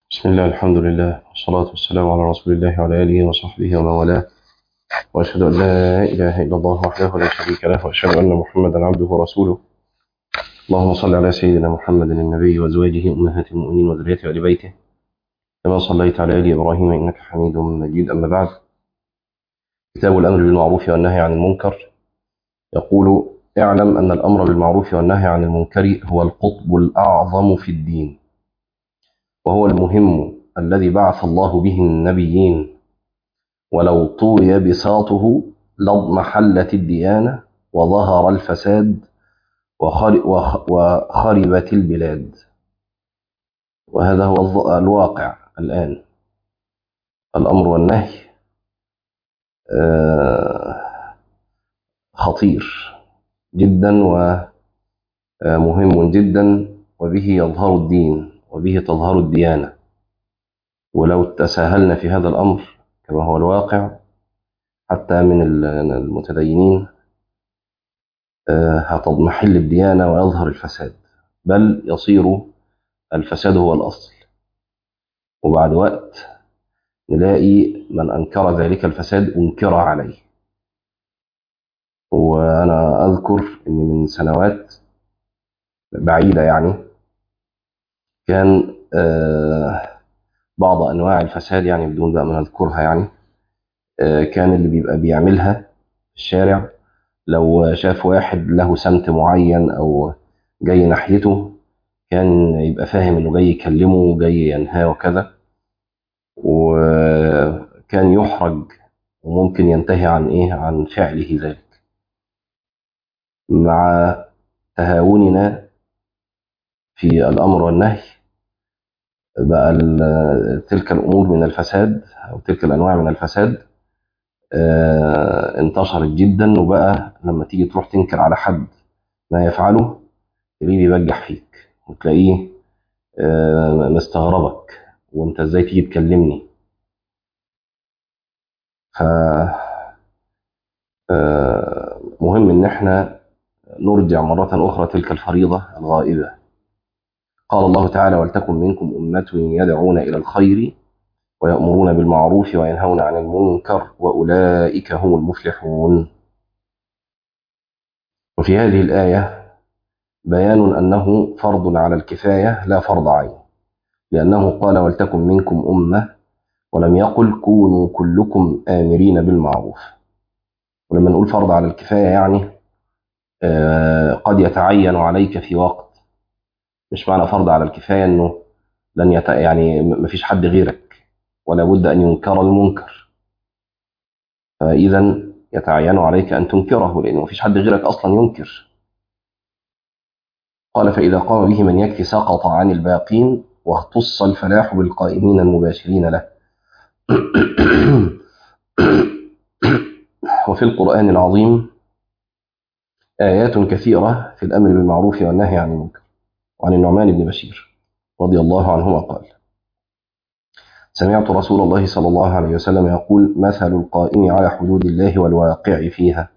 بسم الله الحمد لله والصلاة والسلام على رسول الله وعلى آله وصحبه ومن والاه وأشهد أن لا إله إلا الله وحده لا شريك له وأشهد أن محمدا عبده ورسوله اللهم صل على سيدنا محمد النبي وأزواجه أمهات المؤمنين وذريته وآل بيته كما صليت على آل إبراهيم إنك حميد مجيد أما بعد كتاب الأمر بالمعروف والنهي عن المنكر يقول اعلم أن الأمر بالمعروف والنهي عن المنكر هو القطب الأعظم في الدين وهو المهم الذي بعث الله به النبيين ولو طوي بساطه لاضمحلت الديانة وظهر الفساد وخر- وخ- وخربت البلاد وهذا هو الظ- الواقع الآن الأمر والنهي آه، خطير جدا ومهم جدا وبه يظهر الدين وبه تظهر الديانة ولو تساهلنا في هذا الأمر كما هو الواقع حتى من ال- المتدينين آه، هتضمحل الديانة ويظهر الفساد بل يصير الفساد هو الأصل وبعد وقت نلاقي من أنكر ذلك الفساد أنكر عليه وأنا أذكر أن من سنوات بعيدة يعني كان آه، بعض أنواع الفساد يعني بدون بقى ما نذكرها يعني آه، كان اللي بيبقى بيعملها في الشارع لو شاف واحد له سمت معين أو جاي ناحيته كان يبقى فاهم إنه جاي يكلمه وجاي ينهاه وكذا وكان يحرج وممكن ينتهي عن إيه عن فعله ذلك مع تهاوننا في الأمر والنهي بقى ال- تلك الأمور من الفساد أو تلك الأنواع من الفساد آه، انتشرت جدا وبقى لما تيجي تروح تنكر على حد ما يفعله تلاقيه بيبجح فيك وتلاقيه آه، مستغربك وانت ازاي تيجي تكلمني ف آه، مهم ان احنا نرجع مرة اخرى تلك الفريضة الغائبة قال الله تعالى ولتكن منكم أمة يدعون إلى الخير ويأمرون بالمعروف وينهون عن المنكر وأولئك هم المفلحون وفي هذه الآية بيان أنه فرض على الكفاية لا فرض عين لأنه قال ولتكن منكم أمة ولم يقل كونوا كلكم آمرين بالمعروف ولما نقول فرض على الكفاية يعني آه، قد يتعين عليك في وقت مش معنى فرض على الكفاية أنه لن يت... يعني م- مفيش حد غيرك ولا بد أن ينكر المنكر فإذا يتعين عليك أن تنكره لأنه مفيش حد غيرك أصلا ينكر قال فإذا قام به من يكفي سقط عن الباقين واختص الفلاح بالقائمين المباشرين له وفي القرآن العظيم آيات كثيرة في الأمر بالمعروف والنهي عن المنكر وعن النعمان بن بشير رضي الله عنهما قال سمعت رسول الله صلى الله عليه وسلم يقول مثل القائم على حدود الله والواقع فيها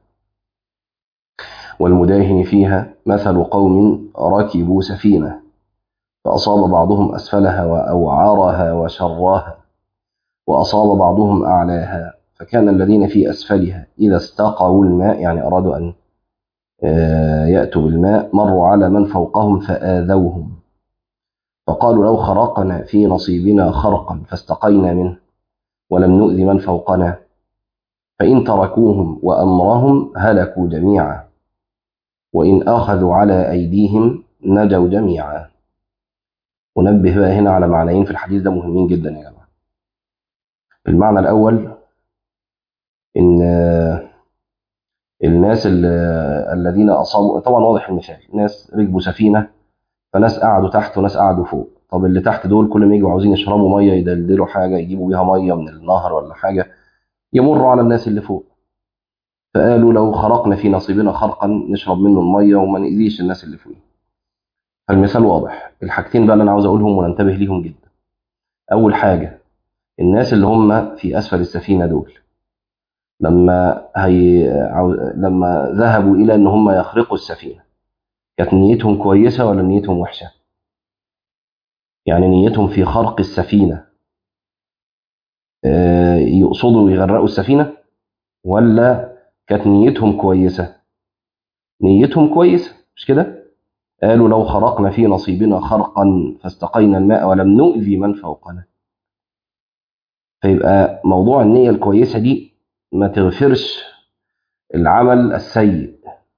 والمداهن فيها مثل قوم ركبوا سفينة فأصاب بعضهم أسفلها وأوعرها وشراها وأصاب بعضهم أعلاها فكان الذين في أسفلها إذا استقوا الماء يعني أرادوا أن آه، يأتوا بالماء مروا على من فوقهم فآذوهم فقالوا لو خرقنا في نصيبنا خرقا فاستقينا منه ولم نؤذ من فوقنا فإن تركوهم وأمرهم هلكوا جميعا وإن أخذوا على أيديهم نجوا جميعا ونبه بقى هنا على معنيين في الحديث ده مهمين جدا يا جماعة المعنى الأول إن آه، الناس ال- الذين أصابوا طبعا واضح المثال ناس ركبوا سفينة فناس قعدوا تحت وناس قعدوا فوق طب اللي تحت دول كل ما يجوا عاوزين يشربوا ميه يدلدلوا حاجه يجيبوا بيها ميه من النهر ولا حاجه يمروا على الناس اللي فوق فقالوا لو خرقنا في نصيبنا خرقا نشرب منه الميه وما نأذيش الناس اللي فوق فالمثال واضح الحاجتين بقى اللي انا عاوز اقولهم وننتبه ليهم جدا اول حاجه الناس اللي هم في اسفل السفينه دول لما هي عاو... لما ذهبوا الى ان هم يخرقوا السفينه كانت نيتهم كويسه ولا نيتهم وحشه يعني نيتهم في خرق السفينة آه، يقصدوا يغرقوا السفينة ولا كانت نيتهم كويسة نيتهم كويسة مش كده قالوا لو خرقنا في نصيبنا خرقا فاستقينا الماء ولم نؤذي من فوقنا فيبقى موضوع النية الكويسة دي ما تغفرش العمل السيء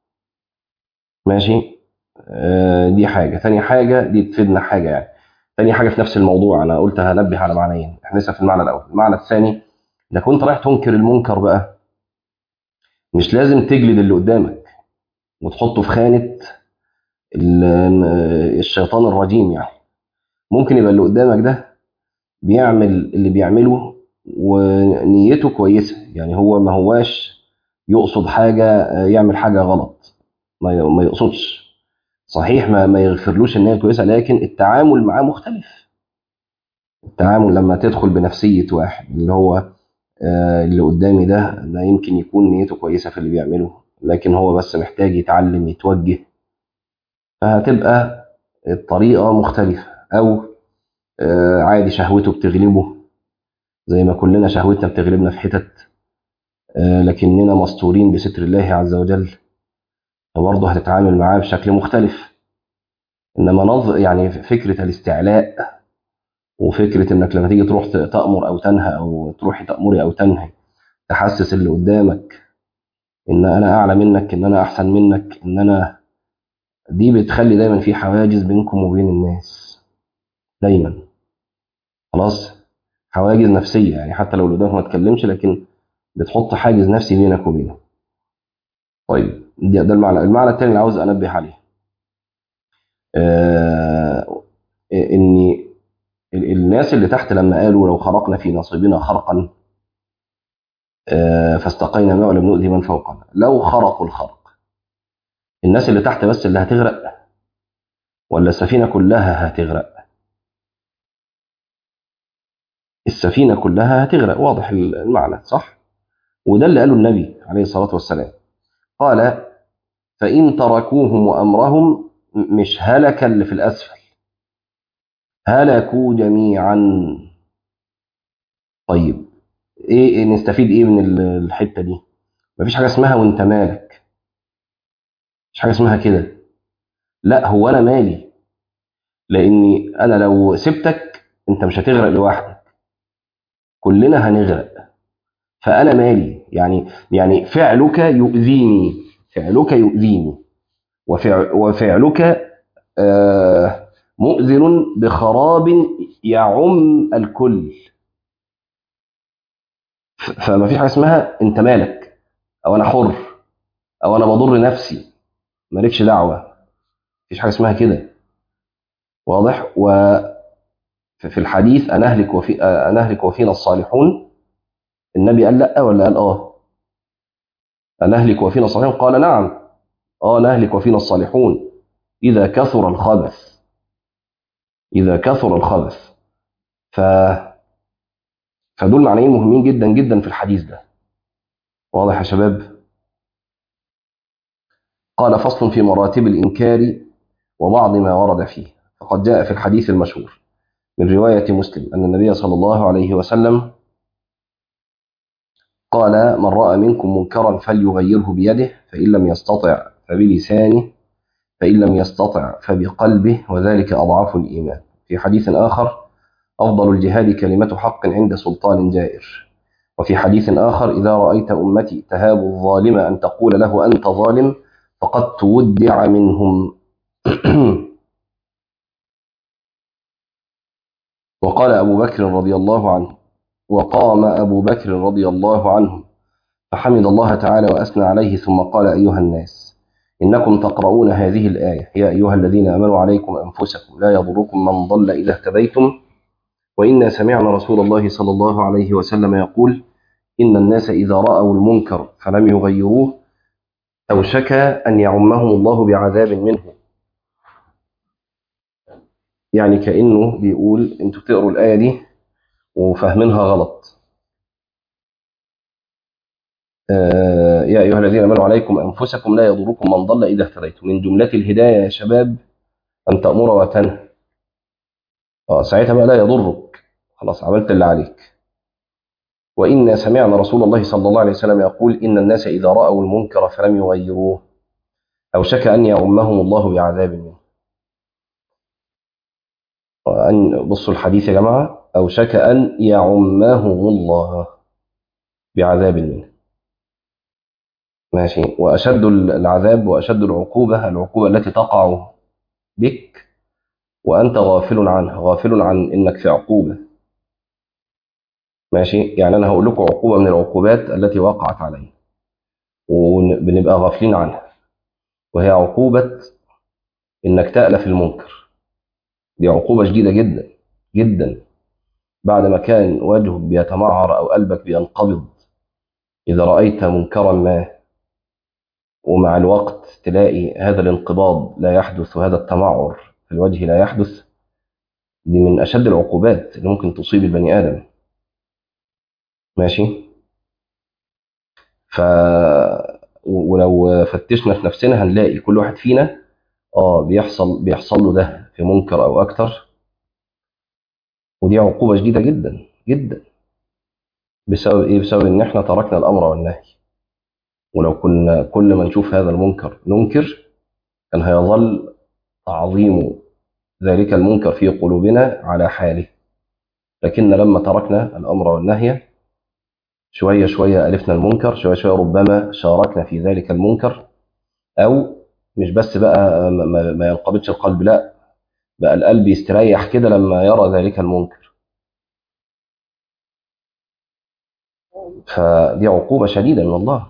ماشي آه، دي حاجة تاني حاجة دي تفيدنا حاجة يعني تاني حاجة في نفس الموضوع أنا قلت هنبه على معنيين احنا لسه في المعنى الأول المعنى الثاني إذا كنت رايح تنكر المنكر بقى مش لازم تجلد اللي قدامك وتحطه في خانة ال- الشيطان الرجيم يعني ممكن يبقى اللي قدامك ده بيعمل اللي بيعمله ونيته كويسة يعني هو ما هواش يقصد حاجة آه، يعمل حاجة غلط ما ي- ما يقصدش صحيح ما ما يغفرلوش النية كويسة لكن التعامل معاه مختلف التعامل لما تدخل بنفسية واحد اللي هو آه، اللي قدامي ده ده يمكن يكون نيته كويسة في اللي بيعمله لكن هو بس محتاج يتعلم يتوجه فهتبقى الطريقة مختلفة أو آه، عادي شهوته بتغلبه زي ما كلنا شهوتنا بتغلبنا في حتت آه، لكننا مستورين بستر الله عز وجل فبرضه هتتعامل معاه بشكل مختلف انما نظ يعني فكره الاستعلاء وفكره انك لما تيجي تروح ت- تامر او تنهى او تروحي تامري او تنهي تحسس اللي قدامك ان انا اعلى منك ان انا احسن منك ان انا دي بتخلي دايما في حواجز بينكم وبين الناس دايما خلاص حواجز نفسيه يعني حتى لو اللي قدامك ما اتكلمش لكن بتحط حاجز نفسي بينك وبينه طيب ده, ده المعنى المعنى الثاني اللي عاوز انبه عليه آه ان ال- الناس اللي تحت لما قالوا لو خرقنا في نصيبنا خرقا آه، فاستقينا الماء ولم نؤذي من فوقنا لو خرقوا الخرق الناس اللي تحت بس اللي هتغرق ولا السفينة كلها هتغرق السفينة كلها هتغرق واضح المعنى صح وده اللي قاله النبي عليه الصلاة والسلام قال فإن تركوهم وأمرهم م- مش هلك اللي في الأسفل هلكوا جميعا طيب ايه إيه نستفيد ايه من ال- الحتة دي مفيش حاجة اسمها وانت مالك مفيش حاجة اسمها كده لا هو انا مالي لاني انا لو سبتك انت مش هتغرق لوحدك كلنا هنغرق فانا مالي يعني يعني فعلك يؤذيني فعلك يؤذيني وفع وفعلك آه مؤذن بخراب يعم الكل ف- فما في حاجه اسمها انت مالك او انا حر او انا بضر نفسي مالكش دعوه مفيش حاجه اسمها كده واضح وفي الحديث انهلك وفي انهلك وفينا الصالحون النبي قال لا ولا قال اه أنهلك وفينا الصالحون قال نعم اه نهلك وفينا الصالحون إذا كثر الخبث إذا كثر الخبث ف فدول معنيين مهمين جدا جدا في الحديث ده واضح يا شباب قال فصل في مراتب الإنكار وبعض ما ورد فيه فقد جاء في الحديث المشهور من رواية مسلم أن النبي صلى الله عليه وسلم قال من رأى منكم منكرا فليغيره بيده فإن لم يستطع فبلسانه فإن لم يستطع فبقلبه وذلك أضعف الإيمان في حديث آخر أفضل الجهاد كلمة حق عند سلطان جائر وفي حديث آخر إذا رأيت أمتي تهاب الظالم أن تقول له أنت ظالم فقد تودع منهم وقال أبو بكر رضي الله عنه وقام أبو بكر رضي الله عنه فحمد الله تعالى وأثنى عليه ثم قال أيها الناس إنكم تقرؤون هذه الآية يا أيها الذين آمنوا عليكم أنفسكم لا يضركم من ضل إذا اهتديتم وإنا سمعنا رسول الله صلى الله عليه وسلم يقول إن الناس إذا رأوا المنكر فلم يغيروه أوشك أن يعمهم الله بعذاب منه يعني كأنه بيقول أنتوا تقروا الآية دي وفاهمينها غلط آه يا أيها الذين آمنوا عليكم أنفسكم لا يضركم من ضل إذا اهتديتم من جملة الهداية يا شباب أن تأمر وتنهى اه ساعتها بقى لا يضرك خلاص عملت اللي عليك وإن سمعنا رسول الله صلى الله عليه وسلم يقول إن الناس إذا رأوا المنكر فلم يغيروه أوشك أن يعمهم الله بعذاب منه أن بصوا الحديث يا جماعة أوشك أن يعمهم الله بعذاب منه ماشي وأشد العذاب وأشد العقوبة العقوبة التي تقع بك وأنت غافل عنها غافل عن إنك في عقوبة ماشي يعني أنا هقول لكم عقوبة من العقوبات التي وقعت علي وبنبقى غافلين عنها وهي عقوبة إنك تألف المنكر دي عقوبة شديدة جدا جدا بعد ما كان وجهك بيتمعر أو قلبك بينقبض إذا رأيت منكرا ما ومع الوقت تلاقي هذا الانقباض لا يحدث وهذا التمعر في الوجه لا يحدث دي من أشد العقوبات اللي ممكن تصيب البني آدم ماشي ف ولو فتشنا في نفسنا هنلاقي كل واحد فينا اه بيحصل بيحصل له ده في منكر او اكتر ودي عقوبة شديدة جدا جدا بسبب ايه بسبب ان احنا تركنا الامر والنهي ولو كنا كل ما نشوف هذا المنكر ننكر كان هيظل تعظيم ذلك المنكر في قلوبنا على حاله لكن لما تركنا الامر والنهي شوية شوية ألفنا المنكر شوية شوية ربما شاركنا في ذلك المنكر أو مش بس بقى ما, ما ينقبضش القلب لا بقى القلب يستريح كده لما يرى ذلك المنكر فدي عقوبة شديدة من الله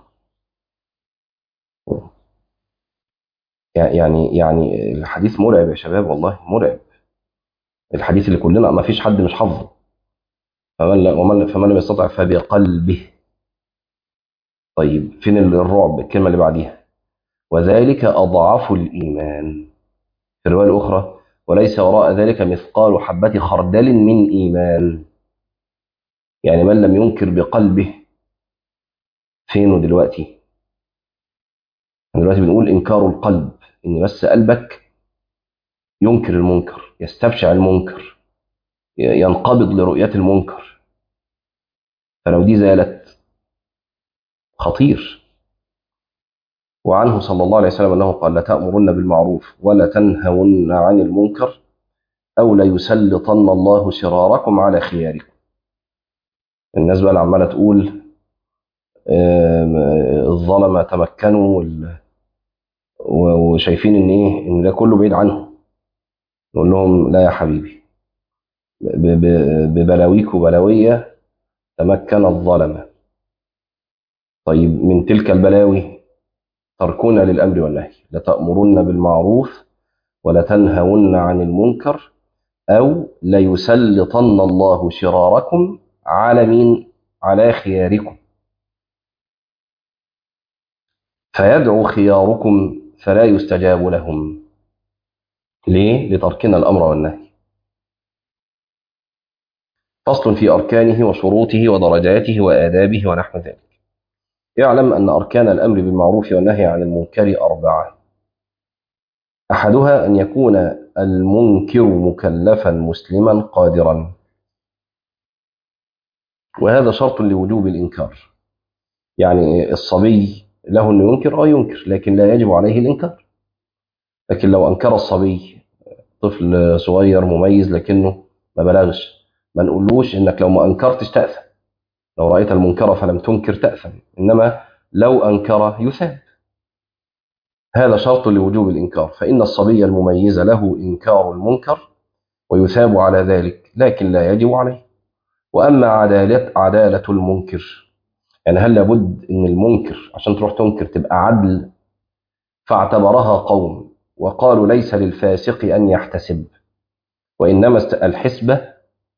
يعني يعني الحديث مرعب يا شباب والله مرعب الحديث اللي كلنا ما فيش حد مش حافظه فمن ومن فمن لم يستطع فبقلبه طيب فين الرعب الكلمة اللي بعديها وذلك أضعف الإيمان في الرواية الأخرى وليس وراء ذلك مثقال حبة خردل من إيمان يعني من لم ينكر بقلبه فينه دلوقتي دلوقتي بنقول إنكار القلب إن بس قلبك ينكر المنكر يستبشع المنكر ينقبض لرؤية المنكر فلو دي زالت خطير وعنه صلى الله عليه وسلم أنه قال لتأمرن بالمعروف ولا تنهون عن المنكر أو ليسلطن الله شراركم على خياركم الناس بقى اللي عمالة تقول الظلمة تمكنوا وشايفين ان ايه ان ده كله بعيد عنهم نقول لهم لا يا حبيبي ببلاويك وبلاوية تمكن الظلمة طيب من تلك البلاوي تركنا للأمر والنهي لتأمرن بالمعروف ولتنهون عن المنكر أو ليسلطن الله شراركم على مين على خياركم فيدعو خياركم فلا يستجاب لهم ليه؟ لتركنا الأمر والنهي فصل في أركانه وشروطه ودرجاته وآدابه ونحو ذلك اعلم أن أركان الأمر بالمعروف والنهي عن المنكر أربعة أحدها أن يكون المنكر مكلفا مسلما قادرا وهذا شرط لوجوب الإنكار يعني الصبي له أنه ينكر أو ينكر لكن لا يجب عليه الإنكار لكن لو أنكر الصبي طفل صغير مميز لكنه ما بلغش ما نقولوش إنك لو ما أنكرتش تأثم لو رأيت المنكر فلم تنكر تأثم إنما لو أنكر يثاب هذا شرط لوجوب الإنكار فإن الصبي المميز له إنكار المنكر ويثاب على ذلك لكن لا يجب عليه وأما عدالة عدالة المنكر يعني هل لابد ان المنكر عشان تروح تنكر تبقى عدل فاعتبرها قوم وقالوا ليس للفاسق ان يحتسب وانما الحسبه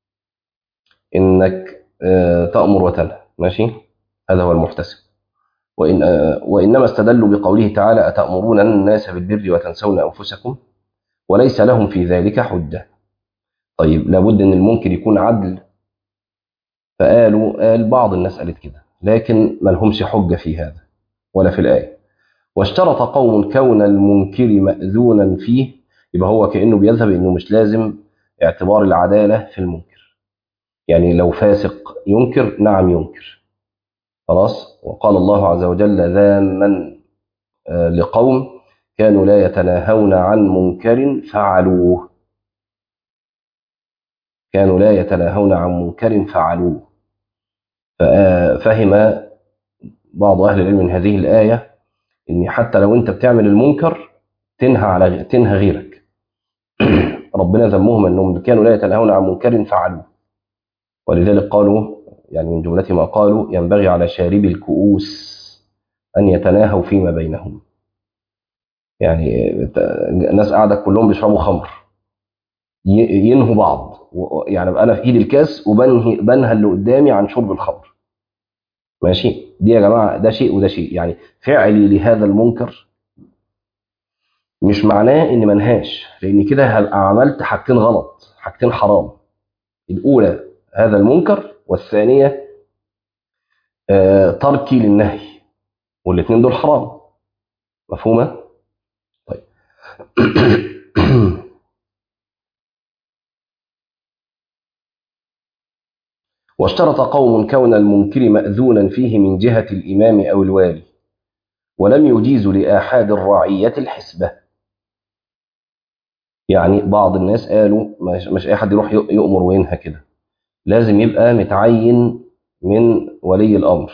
انك تامر وتنهى ماشي هذا هو المحتسب وإن وانما استدلوا بقوله تعالى اتامرون الناس بالبر وتنسون انفسكم وليس لهم في ذلك حجه طيب لابد ان المنكر يكون عدل فقالوا قال بعض الناس قالت كده لكن ما لهمش حجة في هذا ولا في الآية واشترط قوم كون المنكر مأذونا فيه يبقى هو كأنه بيذهب إنه مش لازم اعتبار العدالة في المنكر يعني لو فاسق ينكر نعم ينكر خلاص وقال الله عز وجل ذاما آه، لقوم كانوا لا يتناهون عن منكر فعلوه كانوا لا يتناهون عن منكر فعلوه فآه، فهم بعض أهل العلم من هذه الآية إن حتى لو أنت بتعمل المنكر تنهى على تنهى غيرك ربنا ذمهم أنهم كانوا لا يتناهون عن منكر فعلوه ولذلك قالوا يعني من جملة ما قالوا ينبغي على شارب الكؤوس أن يتناهوا فيما بينهم يعني الناس قاعدة كلهم بيشربوا خمر ي- ينهوا بعض و- يعني أبقى أنا في إيدي الكاس وبنهي بنهى اللي قدامي عن شرب الخمر ماشي دي يا جماعة ده شيء وده شيء يعني فعلي لهذا المنكر مش معناه إني منهاش لأن كده هبقى عملت حاجتين غلط حاجتين حرام الأولى هذا المنكر والثانية آه، تركي للنهي والاثنين دول حرام مفهومة؟ طيب واشترط قوم كون المنكر مأذونا فيه من جهة الإمام أو الوالي ولم يجيزوا لآحاد الرعية الحسبة يعني بعض الناس قالوا مش, مش أي حد يروح يؤمر وينهى كده لازم يبقى متعين من ولي الأمر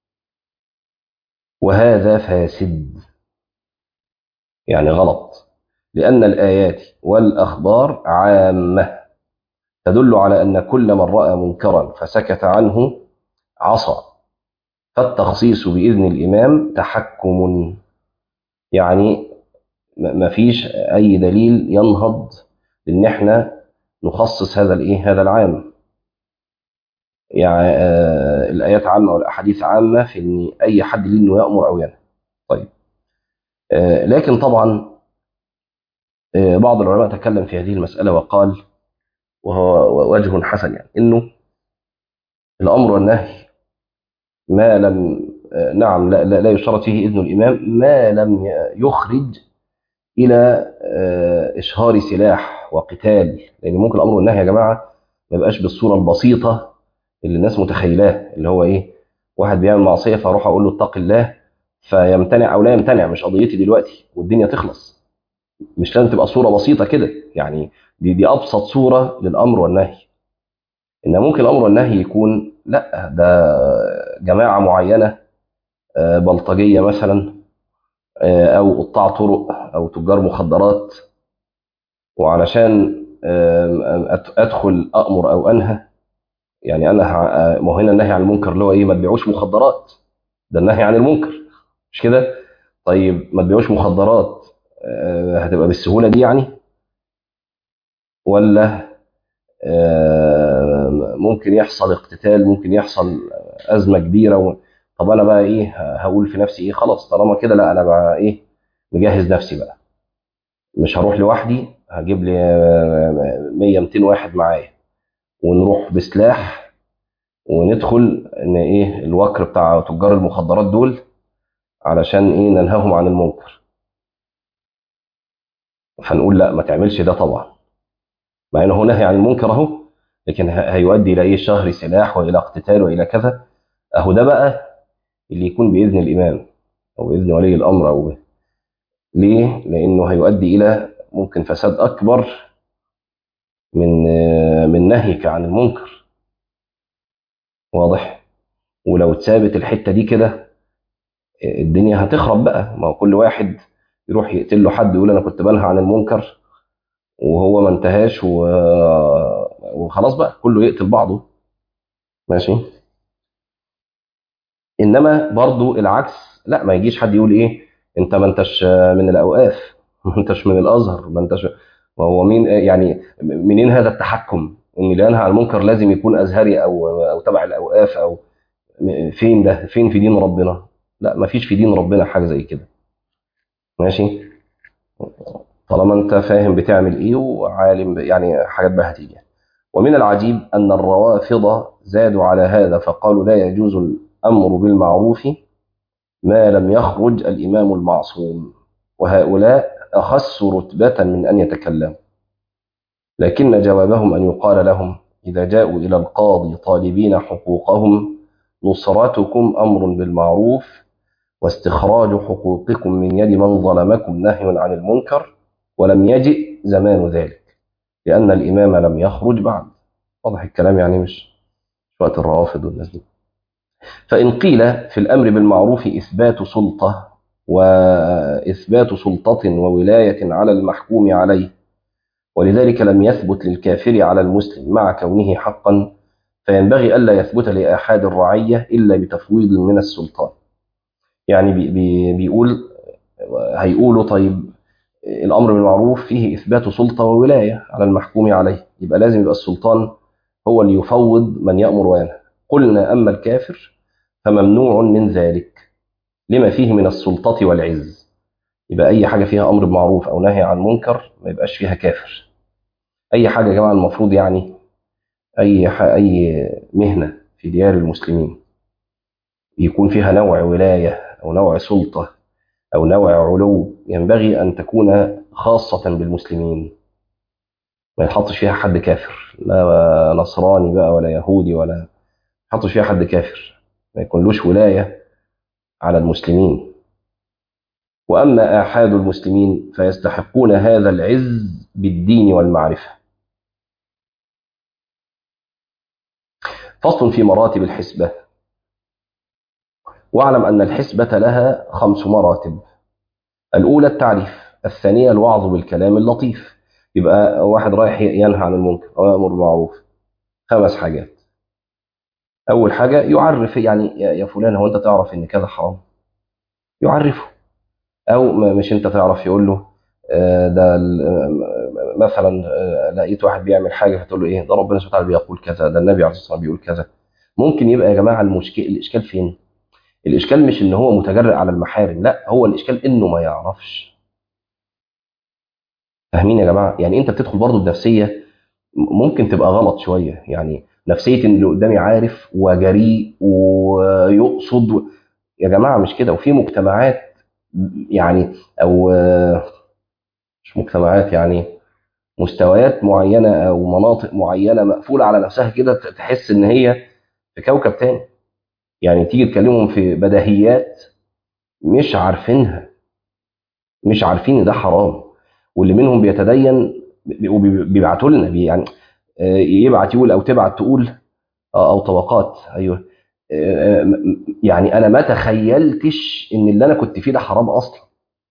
وهذا فاسد يعني غلط لأن الآيات والأخبار عامة تدل على أن كل من رأى منكرا فسكت عنه عصى فالتخصيص بإذن الإمام تحكم يعني ما فيش أي دليل ينهض إن إحنا نخصص هذا الإيه هذا العام يعني آه الآيات عامة والأحاديث عامة في إن أي حد ليه إنه يأمر أو ينهى طيب آه لكن طبعا آه بعض العلماء تكلم في هذه المسألة وقال وهو وجه حسن يعني إنه الأمر والنهي ما لم آه نعم لا, لا, لا يشترط فيه إذن الإمام ما لم يخرج إلى آه إشهار سلاح وقتال لأن ممكن الأمر والنهي يا جماعة ما يبقاش بالصورة البسيطة اللي الناس متخيلاه اللي هو ايه واحد بيعمل معصيه فاروح اقول له اتق الله فيمتنع او لا يمتنع مش قضيتي دلوقتي والدنيا تخلص مش لازم تبقى صوره بسيطه كده يعني دي دي ابسط صوره للامر والنهي ان ممكن الامر والنهي يكون لا ده جماعه معينه بلطجيه مثلا او قطاع طرق او تجار مخدرات وعلشان ادخل امر او انهى يعني انا ما هو هنا النهي عن المنكر اللي هو ايه ما تبيعوش مخدرات ده النهي عن المنكر مش كده طيب ما تبيعوش مخدرات هتبقى بالسهوله دي يعني ولا ممكن يحصل اقتتال ممكن يحصل ازمه كبيره و... طب انا بقى ايه هقول في نفسي ايه خلاص طالما كده لا انا بقى ايه مجهز نفسي بقى مش هروح لوحدي هجيب لي 100 200 واحد معايا ونروح بسلاح وندخل ان ايه الوكر بتاع تجار المخدرات دول علشان ايه ننهاهم عن المنكر فنقول لا ما تعملش ده طبعا مع انه نهي عن المنكر اهو لكن هيؤدي الى ايه شهر سلاح والى اقتتال والى كذا اهو ده بقى اللي يكون باذن الامام او باذن ولي الامر او ليه لانه هيؤدي الى ممكن فساد اكبر من من نهيك عن المنكر واضح ولو اتثابت الحته دي كده الدنيا هتخرب بقى ما هو كل واحد يروح يقتل له حد يقول انا كنت بنهى عن المنكر وهو ما انتهاش و... وخلاص بقى كله يقتل بعضه ماشي انما برضو العكس لا ما يجيش حد يقول ايه انت ما انتش من الاوقاف ما انتش من الازهر ما انتش وهو مين يعني منين هذا التحكم ان اللي ينهى عن المنكر لازم يكون ازهري او او تبع الاوقاف او فين ده فين في دين ربنا لا ما فيش في دين ربنا حاجه زي كده ماشي طالما انت فاهم بتعمل ايه وعالم يعني حاجات بقى هتيجي ومن العجيب ان الروافض زادوا على هذا فقالوا لا يجوز الامر بالمعروف ما لم يخرج الامام المعصوم وهؤلاء أخس رتبة من أن يتكلموا لكن جوابهم أن يقال لهم إذا جاءوا إلى القاضي طالبين حقوقهم نصرتكم أمر بالمعروف واستخراج حقوقكم من يد من ظلمكم نهي عن المنكر ولم يجئ زمان ذلك لأن الإمام لم يخرج بعد واضح الكلام يعني مش وقت الروافض والناس دي فإن قيل في الأمر بالمعروف إثبات سلطة وإثبات سلطة وولاية على المحكوم عليه ولذلك لم يثبت للكافر على المسلم مع كونه حقا فينبغي ألا يثبت لآحاد الرعية إلا بتفويض من السلطان يعني بي بي بيقول هيقولوا طيب الأمر بالمعروف فيه إثبات سلطة وولاية على المحكوم عليه يبقى لازم يبقى السلطان هو اللي يفوض من يأمر وينهى قلنا أما الكافر فممنوع من ذلك لما فيه من السلطة والعز يبقى أي حاجة فيها أمر بمعروف أو نهي عن منكر ما يبقاش فيها كافر أي حاجة يا جماعة المفروض يعني أي أي مهنة في ديار المسلمين يكون فيها نوع ولاية أو نوع سلطة أو نوع علو ينبغي أن تكون خاصة بالمسلمين ما يتحطش فيها حد كافر لا نصراني بقى ولا يهودي ولا يحطش فيها حد كافر ما يكونلوش ولاية على المسلمين وأما آحاد المسلمين فيستحقون هذا العز بالدين والمعرفة فصل في مراتب الحسبة واعلم أن الحسبة لها خمس مراتب الأولى التعريف الثانية الوعظ بالكلام اللطيف يبقى واحد رايح ينهى عن المنكر أو يأمر بالمعروف خمس حاجات أول حاجة يعرف يعني يا فلان هو أنت تعرف إن كذا حرام يعرفه أو مش أنت تعرف يقول له ده مثلا لقيت واحد بيعمل حاجة فتقول له إيه ده ربنا سبحانه وتعالى بيقول كذا ده النبي عليه الصلاة والسلام بيقول كذا ممكن يبقى يا جماعة المشكلة الإشكال فين؟ الإشكال مش إن هو متجرئ على المحارم لا هو الإشكال إنه ما يعرفش فاهمين يا جماعة يعني أنت بتدخل برضه بنفسية ممكن تبقى غلط شوية يعني نفسية إن اللي قدامي عارف وجريء ويقصد و... يا جماعة مش كده وفي مجتمعات يعني أو مش مجتمعات يعني مستويات معينة أو مناطق معينة مقفولة على نفسها كده تحس إن هي في كوكب تاني يعني تيجي تكلمهم في بديهيات مش عارفينها مش عارفين ان ده حرام واللي منهم بيتدين وبيبعتوا لنا يعني يبعت يقول او تبعت تقول او طبقات ايوه يعني انا ما تخيلتش ان اللي انا كنت فيه ده حرام اصلا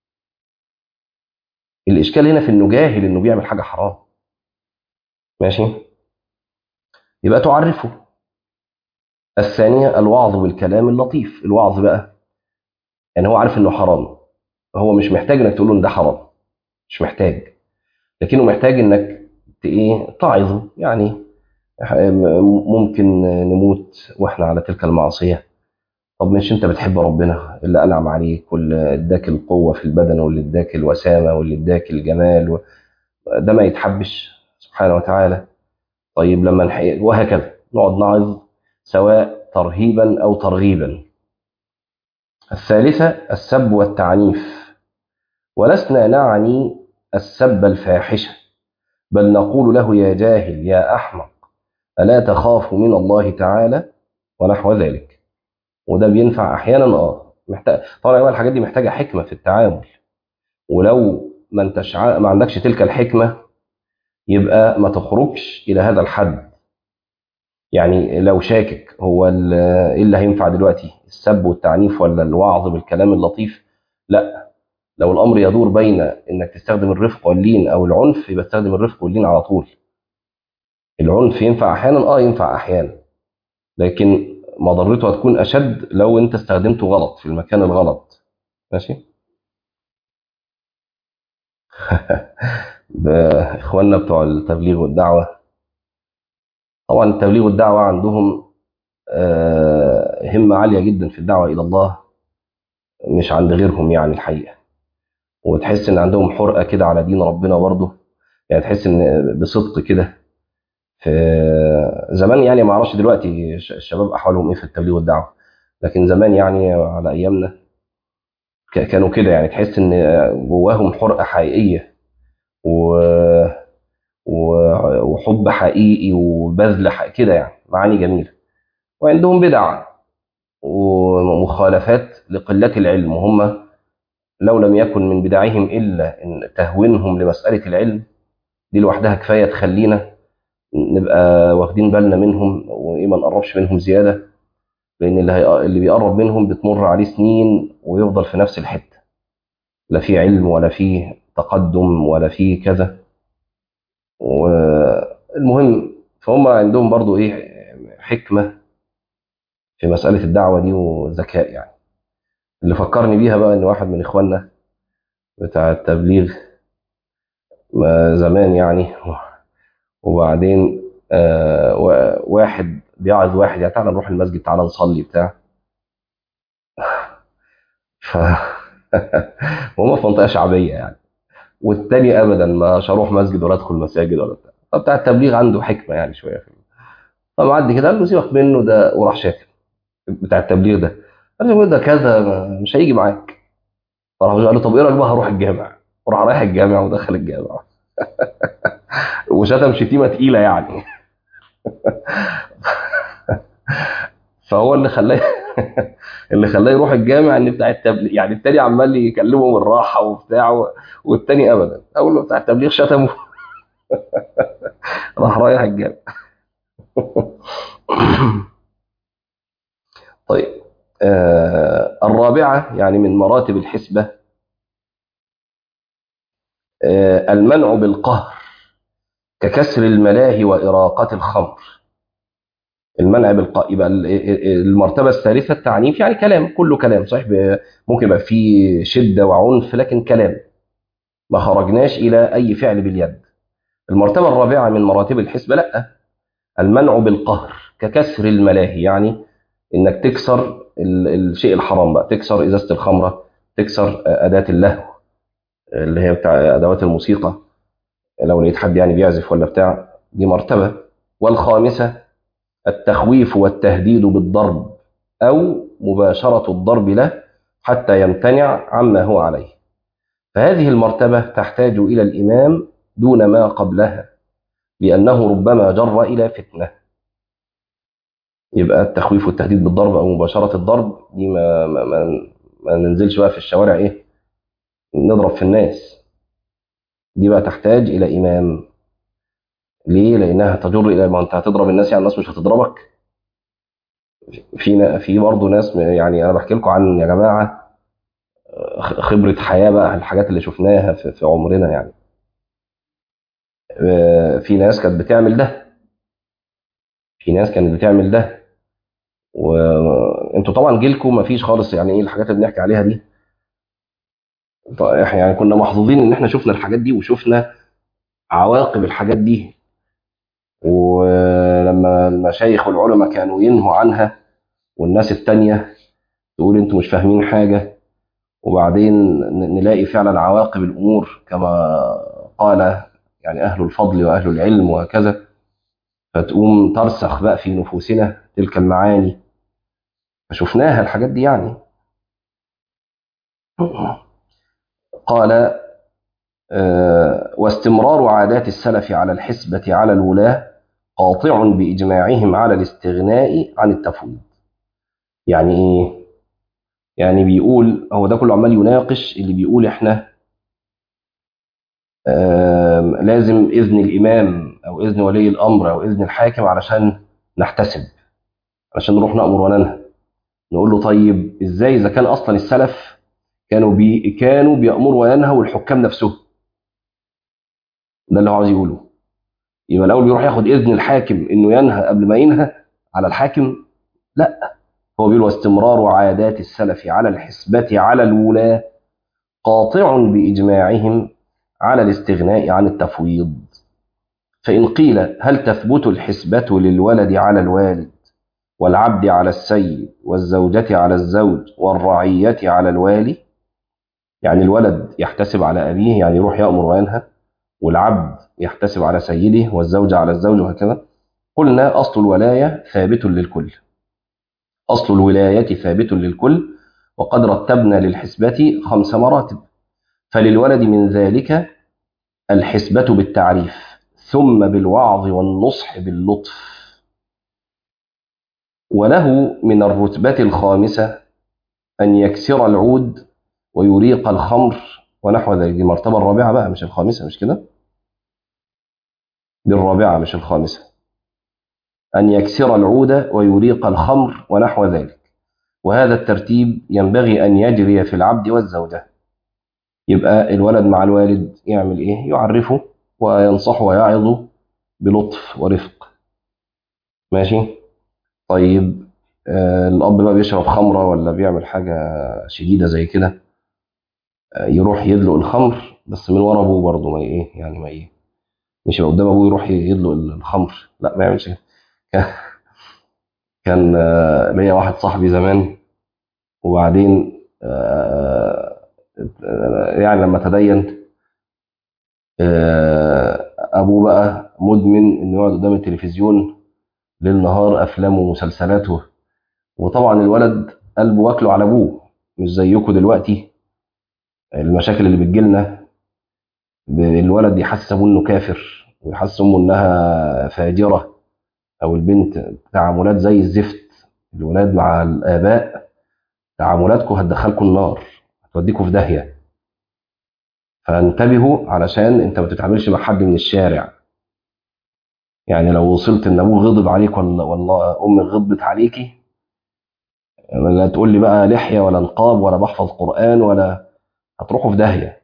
الاشكال هنا في انه جاهل انه بيعمل حاجه حرام ماشي يبقى تعرفه الثانية الوعظ بالكلام اللطيف الوعظ بقى يعني هو عارف انه حرام هو مش محتاج انك تقول له ان ده حرام مش محتاج لكنه محتاج انك ايه تعظه يعني ممكن نموت واحنا على تلك المعصية طب مش انت بتحب ربنا اللي انعم عليك واللي اداك القوة في البدن واللي اداك الوسامة واللي اداك الجمال و... ده ما يتحبش سبحانه وتعالى طيب لما نحقق وهكذا نقعد نعظ سواء ترهيبا أو ترغيبا الثالثة السب والتعنيف ولسنا نعني السب الفاحشة بل نقول له يا جاهل يا أحمق ألا تخاف من الله تعالى ونحو ذلك وده بينفع أحيانا آه محتاج طبعا الحاجات دي محتاجة حكمة في التعامل ولو ما انتش ع... ما عندكش تلك الحكمة يبقى ما تخرجش إلى هذا الحد يعني لو شاكك هو ايه اللي هينفع دلوقتي السب والتعنيف ولا الوعظ بالكلام اللطيف لا لو الامر يدور بين انك تستخدم الرفق واللين او العنف يبقى استخدم الرفق واللين على طول العنف ينفع احيانا اه ينفع احيانا لكن مضرته هتكون اشد لو انت استخدمته غلط في المكان الغلط ماشي اخواننا بتوع التبليغ والدعوه طبعا التبليغ والدعوة عندهم همة عالية جدا في الدعوة إلى الله مش عند غيرهم يعني الحقيقة وتحس إن عندهم حرقة كده على دين ربنا برضه يعني تحس إن بصدق كده في زمان يعني ما اعرفش دلوقتي الشباب أحوالهم إيه في التبليغ والدعوة لكن زمان يعني على أيامنا كانوا كده يعني تحس إن جواهم حرقة حقيقية و وحب حقيقي وبذل حقيقي كده يعني معاني جميلة وعندهم بدع ومخالفات لقلة العلم وهم لو لم يكن من بدعهم إلا إن تهوينهم لمسألة العلم دي لوحدها كفاية تخلينا نبقى واخدين بالنا منهم وإيه ما نقربش منهم زيادة لأن اللي, هي... اللي بيقرب منهم بتمر عليه سنين ويفضل في نفس الحتة لا في علم ولا في تقدم ولا في كذا والمهم فهم عندهم برضو إيه حكمة في مسألة الدعوة دي وذكاء يعني اللي فكرني بيها بقى إن واحد من إخواننا بتاع التبليغ ما زمان يعني وبعدين آه واحد بيعظ واحد يعني تعالى نروح المسجد تعالى نصلي بتاع ف وهم في منطقه شعبيه يعني والتاني ابدا مش هروح مسجد ولا ادخل مساجد ولا بتاع فبتاع التبليغ عنده حكمه يعني شويه في فمعدي كده قال له سيبك منه ده وراح شاكر بتاع التبليغ ده قال له ده كذا مش هيجي معاك فراح قال له طب ايه رايك بقى هروح الجامع وراح رايح الجامع ودخل الجامع وشتم شتيمه تقيله يعني فهو اللي خلاه اللي خلاه يروح الجامع ان بتاع التبليغ يعني التاني عمال يكلمه بالراحه وبتاع والتاني ابدا اول ما بتاع التبليغ شتمه راح رايح الجامع طيب آه الرابعه يعني من مراتب الحسبه آه المنع بالقهر ككسر الملاهي وإراقة الخمر المنع بالقاء يبقى المرتبة الثالثة التعنيف يعني كلام كله كلام صحيح ممكن يبقى فيه شدة وعنف لكن كلام ما خرجناش إلى أي فعل باليد المرتبة الرابعة من مراتب الحسبة لا المنع بالقهر ككسر الملاهي يعني إنك تكسر الشيء الحرام بقى تكسر إزازة الخمرة تكسر أداة اللهو اللي هي بتاع أدوات الموسيقى لو لقيت حد يعني بيعزف ولا بتاع دي مرتبة والخامسة التخويف والتهديد بالضرب أو مباشرة الضرب له حتى يمتنع عما هو عليه فهذه المرتبة تحتاج إلى الإمام دون ما قبلها لأنه ربما جر إلى فتنة يبقى التخويف والتهديد بالضرب أو مباشرة الضرب دي ما, ما, ما, ما ننزلش بقى في الشوارع إيه نضرب في الناس دي بقى تحتاج إلى إمام ليه؟ لأنها تجر إلى ما أنت هتضرب الناس يعني الناس مش هتضربك في في برضه ناس يعني أنا بحكي لكم عن يا جماعة خبرة حياة بقى الحاجات اللي شفناها في, في عمرنا يعني في ناس كانت بتعمل ده في ناس كانت بتعمل ده وانتوا طبعا جيلكم ما فيش خالص يعني ايه الحاجات اللي بنحكي عليها دي احنا يعني كنا محظوظين ان احنا شفنا الحاجات دي وشفنا عواقب الحاجات دي ولما المشايخ والعلماء كانوا ينهوا عنها والناس التانية تقول انتوا مش فاهمين حاجة وبعدين نلاقي فعلا عواقب الأمور كما قال يعني أهل الفضل وأهل العلم وهكذا فتقوم ترسخ بقى في نفوسنا تلك المعاني فشفناها الحاجات دي يعني قال أه واستمرار عادات السلف على الحسبة على الولاة قاطع بإجماعهم على الاستغناء عن التفويض يعني إيه؟ يعني بيقول هو ده كله عمال يناقش اللي بيقول إحنا أه لازم إذن الإمام أو إذن ولي الأمر أو إذن الحاكم علشان نحتسب علشان نروح نأمر وننهى نقول له طيب إزاي إذا كان أصلا السلف كانوا بي كانوا بيأمروا وينهوا الحكام نفسهم ده اللي هو عاوز يقوله يبقى الاول بيروح ياخد اذن الحاكم انه ينهى قبل ما ينهى على الحاكم لا هو بيقول واستمرار عادات السلف على الحسبة على الولاة قاطع بإجماعهم على الاستغناء عن التفويض فإن قيل هل تثبت الحسبة للولد على الوالد والعبد على السيد والزوجة على الزوج والرعية على الوالي يعني الولد يحتسب على أبيه يعني يروح يأمر وينهى والعبد يحتسب على سيده والزوجة على الزوج وهكذا قلنا أصل الولاية ثابت للكل أصل الولاية ثابت للكل وقد رتبنا للحسبة خمس مراتب فللولد من ذلك الحسبة بالتعريف ثم بالوعظ والنصح باللطف وله من الرتبة الخامسة أن يكسر العود ويريق الخمر ونحو ذلك دي المرتبة الرابعة بقى مش الخامسة مش كده دي الرابعة مش الخامسة أن يكسر العود ويريق الخمر ونحو ذلك وهذا الترتيب ينبغي أن يجري في العبد والزوجة يبقى الولد مع الوالد يعمل إيه يعرفه وينصحه ويعظه بلطف ورفق ماشي طيب آه الأب بقى بيشرب خمرة ولا بيعمل حاجة شديدة زي كده آه يروح يدلق الخمر بس من ورا أبوه برضه ما إيه يعني ما إيه مش يبقى قدام أبوه يروح يدلق الخمر لا ما يعملش كده كان آه ليا واحد صاحبي زمان وبعدين يعني لما تدين ابوه بقى مدمن انه يقعد قدام التلفزيون ليل نهار افلام ومسلسلاته وطبعا الولد قلبه واكله على ابوه مش زيكم دلوقتي المشاكل اللي بتجيلنا الولد يحسس ابوه انه كافر ويحسس امه انها فاجره او البنت تعاملات زي الزفت الولاد مع الاباء تعاملاتكم هتدخلكم النار هتوديكم في داهيه فانتبهوا علشان انت ما تتعاملش مع حد من الشارع يعني لو وصلت ان ابوه غضب عليك ولا والله امك غضبت عليكي لا تقول لي بقى لحيه ولا نقاب ولا بحفظ قران ولا هتروحوا في داهيه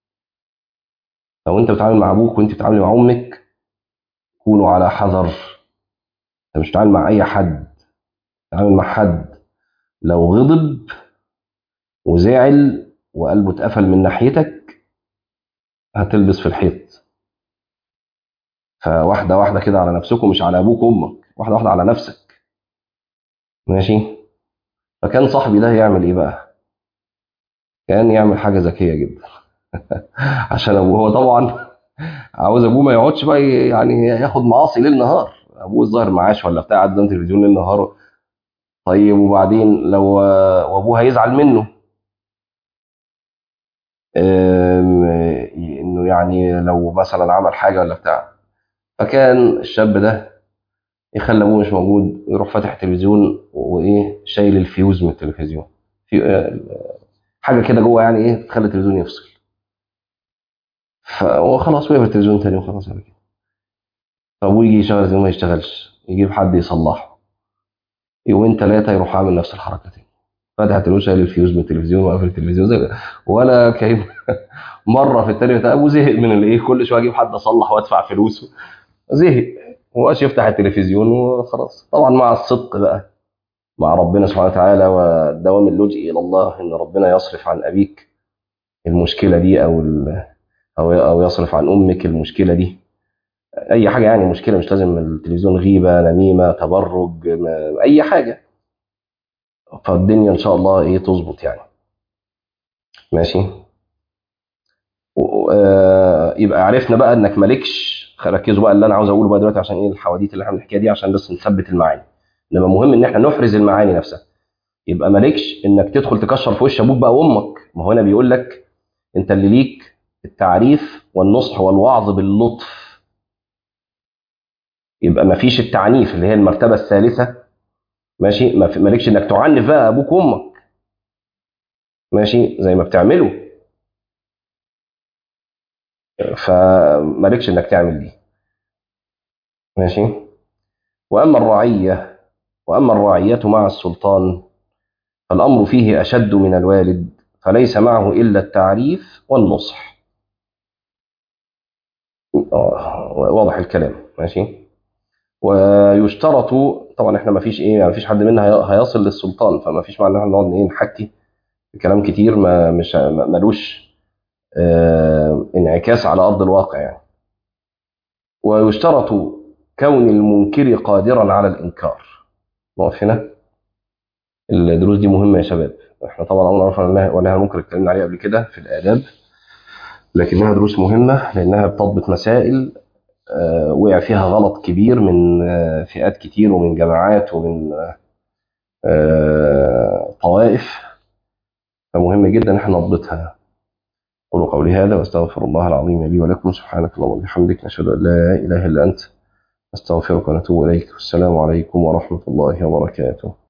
لو انت بتتعامل مع ابوك وانت بتتعاملي مع امك كونوا على حذر انت مش بتتعامل مع اي حد بتتعامل مع حد لو غضب وزعل وقلبه اتقفل من ناحيتك هتلبس في الحيط فواحده واحده كده على نفسكم مش على ابوك وامك واحده واحده على نفسك ماشي فكان صاحبي ده يعمل ايه بقى كان يعمل حاجه ذكيه جدا عشان ابوه هو طبعا عاوز ابوه ما يقعدش بقى يعني ياخد معاصي ليل نهار ابوه الظاهر معاش ولا بتاع قدام تلفزيون ليل نهار طيب وبعدين لو وابوه هيزعل منه انه يعني لو مثلا عمل حاجه ولا بتاع فكان الشاب ده يخلي ابوه مش موجود يروح فاتح التلفزيون وايه شايل الفيوز من التلفزيون في حاجه كده جوه يعني ايه تخلي التلفزيون يفصل فخلاص وقف التلفزيون تاني وخلاص على كده فابوه يجي يشغل التلفزيون ما يشتغلش يجيب حد يصلحه يومين ثلاثه يروح عامل نفس الحركه تاني فتح التلفزيون شايل الفيوز من التلفزيون وقفل التلفزيون زي ولا كيف مره في الثانيه ابو زهق من الايه كل شويه اجيب حد اصلح وادفع فلوسه زهق وقاش يفتح التلفزيون وخلاص طبعا مع الصدق بقى مع ربنا سبحانه وتعالى ودوام اللجئ الى الله ان ربنا يصرف عن ابيك المشكله دي او او او يصرف عن امك المشكله دي اي حاجه يعني مشكله مش لازم التلفزيون غيبه نميمه تبرج اي حاجه فالدنيا ان شاء الله ايه تظبط يعني ماشي يبقى عرفنا بقى انك مالكش ركزوا بقى اللي انا عاوز اقوله بقى دلوقتي عشان ايه الحواديت اللي احنا بنحكيها دي عشان بس نثبت المعاني انما مهم ان احنا نحرز المعاني نفسها يبقى مالكش انك تدخل تكشر في وش ابوك بقى وامك ما هو هنا بيقول لك انت اللي ليك التعريف والنصح والوعظ باللطف يبقى ما فيش التعنيف اللي هي المرتبه الثالثه ماشي مالكش انك تعنف بقى ابوك وامك ماشي زي ما بتعملوا فمالكش انك تعمل دي ماشي واما الرعيه واما الرعيه مع السلطان فالامر فيه اشد من الوالد فليس معه الا التعريف والنصح واضح الكلام ماشي ويشترط طبعا احنا ما فيش ايه ما فيش حد منا هيصل للسلطان فما فيش معنى ان احنا نقعد ايه نحكي كلام كتير ما مش ملوش اه انعكاس على ارض الواقع يعني ويشترط كون المنكر قادرا على الانكار نقف هنا الدروس دي مهمه يا شباب احنا طبعا عمرنا عرفنا ولا المنكر اتكلمنا عليه قبل كده في الاداب لكنها دروس مهمه لانها بتضبط مسائل وقع فيها غلط كبير من فئات كتير ومن جماعات ومن طوائف فمهم جدا احنا نضبطها قولوا قولي هذا واستغفر الله العظيم لي ولكم سبحانك اللهم وبحمدك نشهد ان لا اله الا انت نستغفرك ونتوب اليك والسلام عليكم ورحمه الله وبركاته